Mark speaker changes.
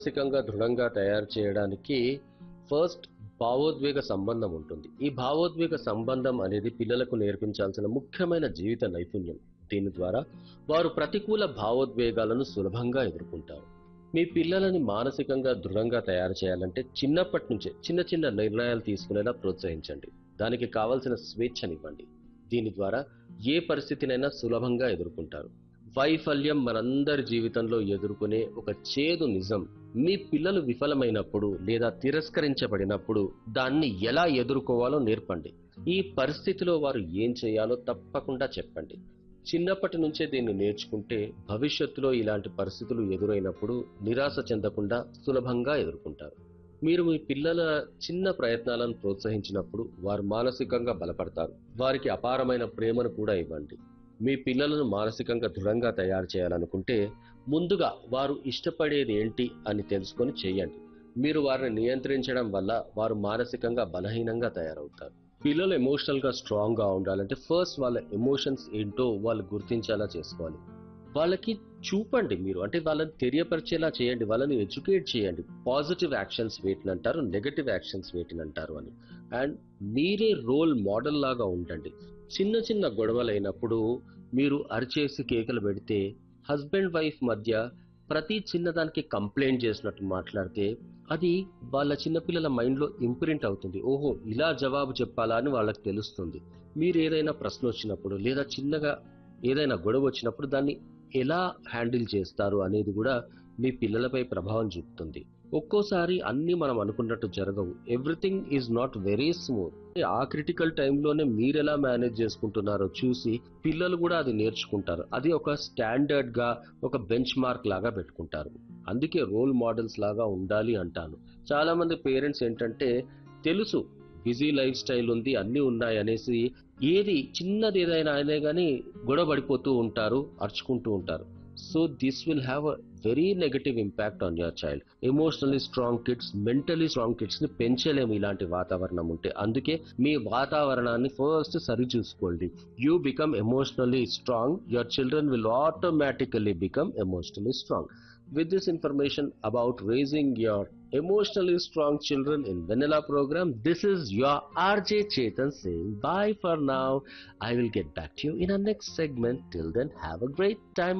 Speaker 1: మానసికంగా దృఢంగా తయారు చేయడానికి ఫస్ట్ భావోద్వేగ సంబంధం ఉంటుంది ఈ భావోద్వేగ సంబంధం అనేది పిల్లలకు నేర్పించాల్సిన ముఖ్యమైన జీవిత నైపుణ్యం దీని ద్వారా వారు ప్రతికూల భావోద్వేగాలను సులభంగా ఎదుర్కొంటారు మీ పిల్లలని మానసికంగా దృఢంగా తయారు చేయాలంటే చిన్నప్పటి నుంచే చిన్న చిన్న నిర్ణయాలు తీసుకునేలా ప్రోత్సహించండి దానికి కావలసిన స్వేచ్ఛనివ్వండి దీని ద్వారా ఏ పరిస్థితినైనా సులభంగా ఎదుర్కొంటారు వైఫల్యం మనందరి జీవితంలో ఎదుర్కొనే ఒక చేదు నిజం మీ పిల్లలు విఫలమైనప్పుడు లేదా తిరస్కరించబడినప్పుడు దాన్ని ఎలా ఎదుర్కోవాలో నేర్పండి ఈ పరిస్థితిలో వారు ఏం చేయాలో తప్పకుండా చెప్పండి చిన్నప్పటి నుంచే దీన్ని నేర్చుకుంటే భవిష్యత్తులో ఇలాంటి పరిస్థితులు ఎదురైనప్పుడు నిరాశ చెందకుండా సులభంగా ఎదుర్కొంటారు మీరు మీ పిల్లల చిన్న ప్రయత్నాలను ప్రోత్సహించినప్పుడు వారు మానసికంగా బలపడతారు వారికి అపారమైన ప్రేమను కూడా ఇవ్వండి మీ పిల్లలను మానసికంగా దృఢంగా తయారు చేయాలనుకుంటే ముందుగా వారు ఇష్టపడేది ఏంటి అని తెలుసుకొని చేయండి మీరు వారిని నియంత్రించడం వల్ల వారు మానసికంగా బలహీనంగా తయారవుతారు పిల్లలు ఎమోషనల్ గా స్ట్రాంగ్ గా ఉండాలంటే ఫస్ట్ వాళ్ళ ఎమోషన్స్ ఏంటో వాళ్ళు గుర్తించేలా చేసుకోవాలి వాళ్ళకి చూపండి మీరు అంటే వాళ్ళని తెలియపరిచేలా చేయండి వాళ్ళని ఎడ్యుకేట్ చేయండి పాజిటివ్ యాక్షన్స్ వేటిని అంటారు నెగటివ్ యాక్షన్స్ వేటిని అంటారు అని అండ్ మీరే రోల్ మోడల్ లాగా ఉండండి చిన్న చిన్న గొడవలు అయినప్పుడు మీరు అరిచేసి కేకలు పెడితే హస్బెండ్ వైఫ్ మధ్య ప్రతి చిన్నదానికి కంప్లైంట్ చేసినట్టు మాట్లాడితే అది వాళ్ళ చిన్నపిల్లల మైండ్లో ఇంప్రింట్ అవుతుంది ఓహో ఇలా జవాబు చెప్పాలా అని వాళ్ళకి తెలుస్తుంది మీరు ఏదైనా ప్రశ్న వచ్చినప్పుడు లేదా చిన్నగా ఏదైనా గొడవ వచ్చినప్పుడు దాన్ని ఎలా హ్యాండిల్ చేస్తారు అనేది కూడా మీ పిల్లలపై ప్రభావం చూపుతుంది ఒక్కోసారి అన్ని మనం అనుకున్నట్టు జరగవు everything is not very smooth ఆ క్రిటికల్ టైంలోనే మీరు ఎలా మేనేజ్ చేసుకుంటున్నారో చూసి పిల్లలు కూడా అది నేర్చుకుంటారు అది ఒక స్టాండర్డ్ గా ఒక బెంచ్ మార్క్ లాగా పెట్టుకుంటారు అందుకే రోల్ మోడల్స్ లాగా ఉండాలి అంటాను చాలా మంది పేరెంట్స్ ఏంటంటే తెలుసు బిజీ లైఫ్ స్టైల్ ఉంది అన్నీ ఉన్నాయి అనేసి ఏది చిన్నది ఏదైనా అయినా కానీ గొడవ పడిపోతూ ఉంటారు అరుచుకుంటూ ఉంటారు so this will have a very negative impact on your child emotionally strong kids mentally strong kids ని పెంచలేము ఇలాంటి వాతావరణం ఉంటే అందుకే మీ వాతావరణాన్ని ఫస్ట్ సరి చూసుకోండి you become emotionally strong your children will automatically become emotionally strong with this information about raising your emotionally strong children in vanilla program this is your rj chetan saying bye for now i will get back to you in our next segment till then have a great time